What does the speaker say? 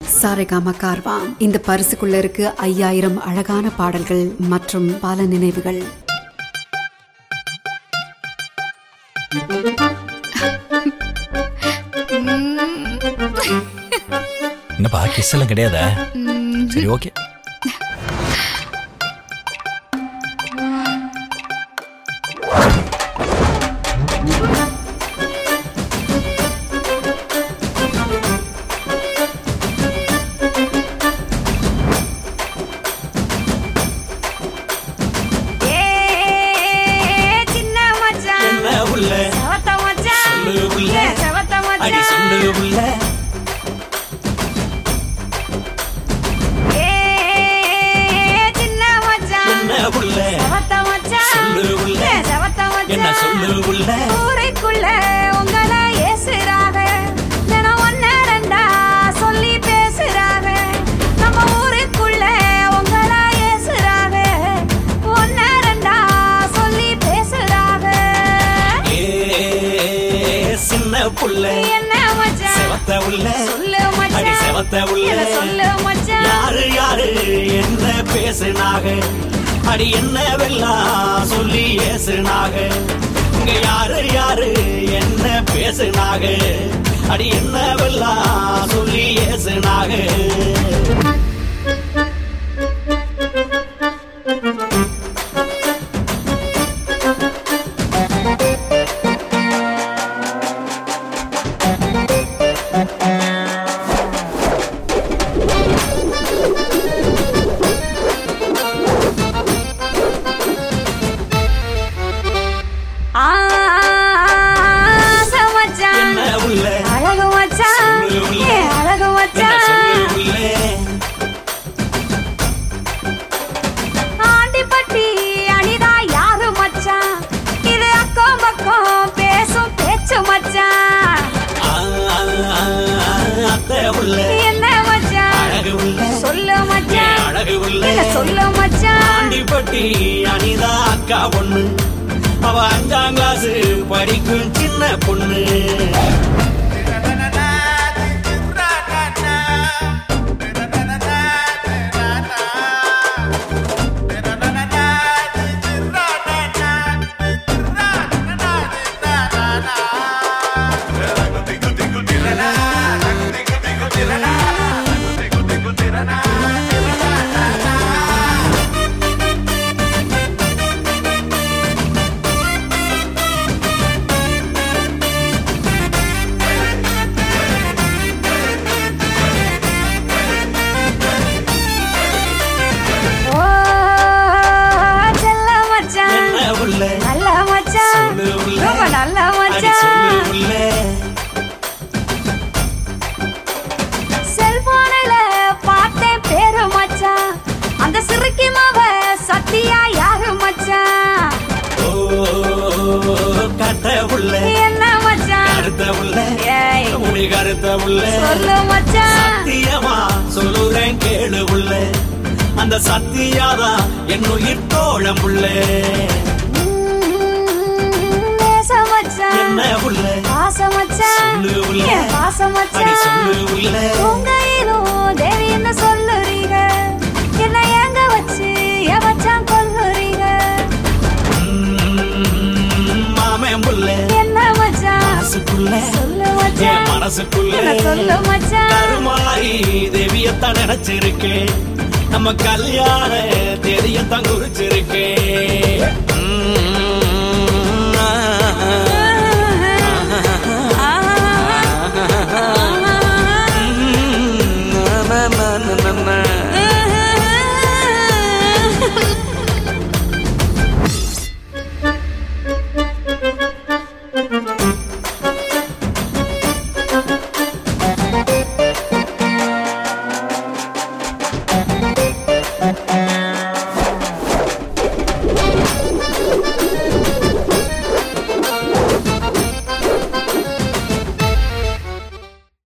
சாரேகாமா கார்வா இந்த பரிசுக்குள்ள இருக்கு ஐயாயிரம் அழகான பாடல்கள் மற்றும் பல நினைவுகள் என்னப்பா கிஸ் எல்லாம் கிடையாதா சரி ஓகே ஏ சின்ன மச்சான் என்ன உள்ள செவத்த மச்சான் சொல்லு உள்ள. ஏ, செவத்த அடி சொல்லு மச்சான் உள்ள ஏ சின்ன மச்சான் என்ன உள்ள செவத்த மச்சான் சொல்லு உள்ள. ஏ, செவத்த என்ன மச்சான் சொல்லு உள்ள ஊரைக்குள்ள உங்களை ஏசுறாக தினம் ஒன்னு ரெண்டா சொல்லி பேசுறாக நம்ம ஊருக்குள்ள உங்களை ஏசுறாக ஒன்னு ரெண்டா சொல்லி பேசுறாக ஏ சின்ன புள்ள என்ன மச்சான் செவத்த உள்ள சொல்லு அடி மச்சான் செவத்த உள்ள என்ன சொல்லு மச்சான் யாரு யாரு என்ன பேசுனாக அடி என்னவெல்லாம் சொல்லி ஏசுனாக இங்க யாரு யாரு என்ன பேசுனாக அடி என்னவெல்லாம் சொல்லி ஏசுனாக ஆசை மச்சான் என்ன உள்ள அழகு மச்சான் சொல்லு உள்ள. ஏ அழகு என்ன சொல்லு மச்சான் உள்ளே ஆண்டிப்பட்டி அனிதா யாரு மச்சான் இது அக்கம் பக்கம் பேசும் பேச்சு மச்சான் ஆ, ஆ, ஆ, அத்தை உள்ள என்ன மச்சான் அழகு உள்ள சொல்லு ஏ மச்சான் அழகு உள்ள என்ன சொல்லு மச்சான் ஆண்டிப்பட்டி அனிதா அக்கா பொண்ணு அவ அஞ்சாம் கிளாஸ் படிக்கும் சின்ன பொண்ணு ஓ செல்ல மச்சான் என்ன உள்ள நல்ல மச்சான் சொல்லு உள்ள. ரொம்ப நல்ல அடி சொல்லு மச்சான் உள்ள செல்போனில பார்த்தேன் பேரு மச்சான் அந்த சிறுக்கி மாவ சத்தியா யாரு மச்சான் ஓ கட்ட உள்ள என்ன மச்சான் கருத்த உள்ள ஏய் முடி கருத்த உள்ள சொல்லு மச்சான் சத்தியமா சொல்லுறேன் கேளு உள்ள அந்த சத்தியாதான் என் உயிர் தோழம் உள்ள ம்ம், நேச மச்சான் என்ன உள்ள பாச மச்சான் சொல்லு உள்ள. ஏன் பாச அடி மச்சான் சொல்லு உள்ள உங்க இரும் தேவின்னு சொல்லுறீங்க என்ன எங்க வச்சு என் மச்சான் கொல்லுறீங்க ம், மாமன் புள்ள என்ன மச்சான் மனசுக்குள்ள சொல்லு என் மச்சான் மனசுக்குள்ள என்ன சொல்லு மச்சான் கருமாறி தேவியத்தான் நினைச்சிருக்கேன் நம்ம கல்யாண தேதியத்தான் குறிச்சிருக்கேன் ம்,